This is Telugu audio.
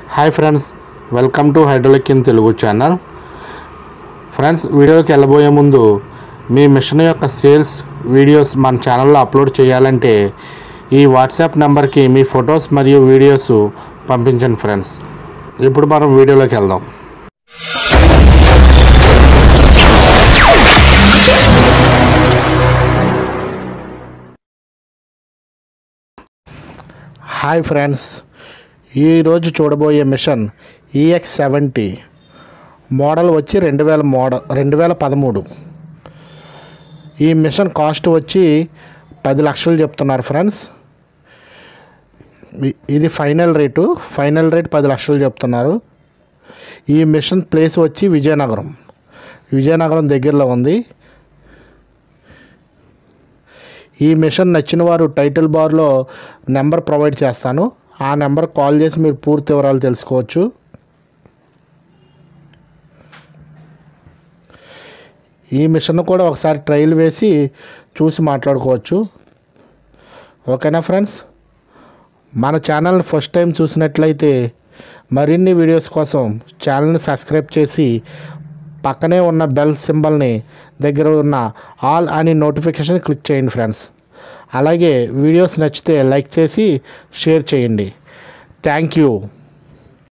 hi friends welcome to hydraulic in Telugu channel friends వీడియోకి వెళ్ళబోయే ముందు మీ మిషన్ యొక్క సేల్స్ వీడియోస్ మన ఛానల్లో అప్లోడ్ చేయాలంటే ఈ వాట్సాప్ నెంబర్కి మీ ఫొటోస్ మరియు వీడియోస్ పంపించండి ఫ్రెండ్స్ ఇప్పుడు మనం వీడియోలోకి వెళ్దాం హాయ్ ఫ్రెండ్స్ ఈరోజు చూడబోయే మిషన్ ఈఎక్స్ సెవెంటీ మోడల్ వచ్చి రెండు వేల మోడల్ రెండు వేల పదమూడు ఈ మిషన్ కాస్ట్ వచ్చి పది లక్షలు చెప్తున్నారు ఫ్రెండ్స్ ఇ- ఇది ఫైనల్ రేటు ఫైనల్ రేట్ పది లక్షలు చెప్తున్నారు ఈ మిషన్ ప్లేస్ వచ్చి విజయనగరం విజయనగరం దగ్గరలో ఉంది ఈ మిషన్ నచ్చిన వారు టైటిల్ బార్లో నెంబర్ ప్రొవైడ్ చేస్తాను ఆ నెంబర్ కాల్ చేసి మీరు పూర్తి వివరాలు తెలుసుకోవచ్చు ఈ మిషన్ కూడా ఒకసారి ట్రయల్ వేసి చూసి మాట్లాడుకోవచ్చు ఓకేనా ఫ్రెండ్స్ మన ఛానల్ని ఫస్ట్ టైం చూసినట్లయితే మరిన్ని వీడియోస్ కోసం ఛానల్ని సబ్స్క్రైబ్ చేసి పక్కనే ఉన్న బెల్ సింబల్ని దగ్గర ఉన్న ఆల్ అని నోటిఫికేషన్ క్లిక్ చేయండి ఫ్రెండ్స్ అలాగే వీడియోస్ నచ్చితే లైక్ చేసి షేర్ చేయండి థ్యాంక్ యూ